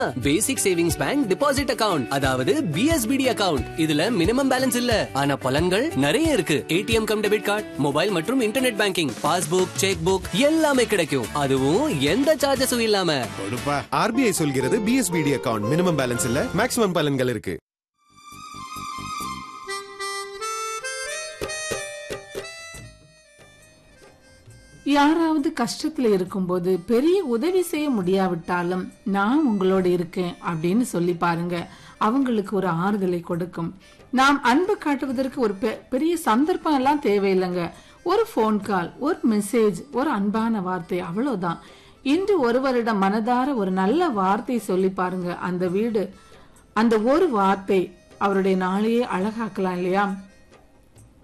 பேசிக் savings bank deposit account அதாவது BSBD account இதுல minimum balance இல்ல ஆனா பலன்கள் நிறைய இருக்கு ATM cum debit card mobile மற்றும் internet banking passbook cheque book எல்லாமே கிடைக்கும் அதுவும் எந்த சார்ஜஸும் இல்லாம கொடுப்பா ஆர்பிஐ சொல்கிறது பிஎஸ்பிடி அக்கவுண்ட் மினிமம் பேலன்ஸ் இல்ல மேக்ஸிமம் பலன்கள் இருக்கு யாராவது கஷ்டத்துல இருக்கும்போது பெரிய உதவி செய்ய முடியாவிட்டாலும் நான் உங்களோட இருக்கேன் அப்படின்னு சொல்லி பாருங்க அவங்களுக்கு ஒரு ஆறுதலை கொடுக்கும் நாம் அன்பு காட்டுவதற்கு ஒரு பெ- பெரிய சந்தர்ப்பம் எல்லாம் தேவையில்லைங்க ஒரு ஃபோன் கால் ஒரு மெசேஜ் ஒரு அன்பான வார்த்தை அவ்வளவுதான் இன்று ஒருவரிடம் மனதார ஒரு நல்ல வார்த்தை சொல்லி பாருங்க அந்த வீடு அந்த ஒரு வார்த்தை அவருடைய நாளையே அழகாக்கலாம் இல்லையா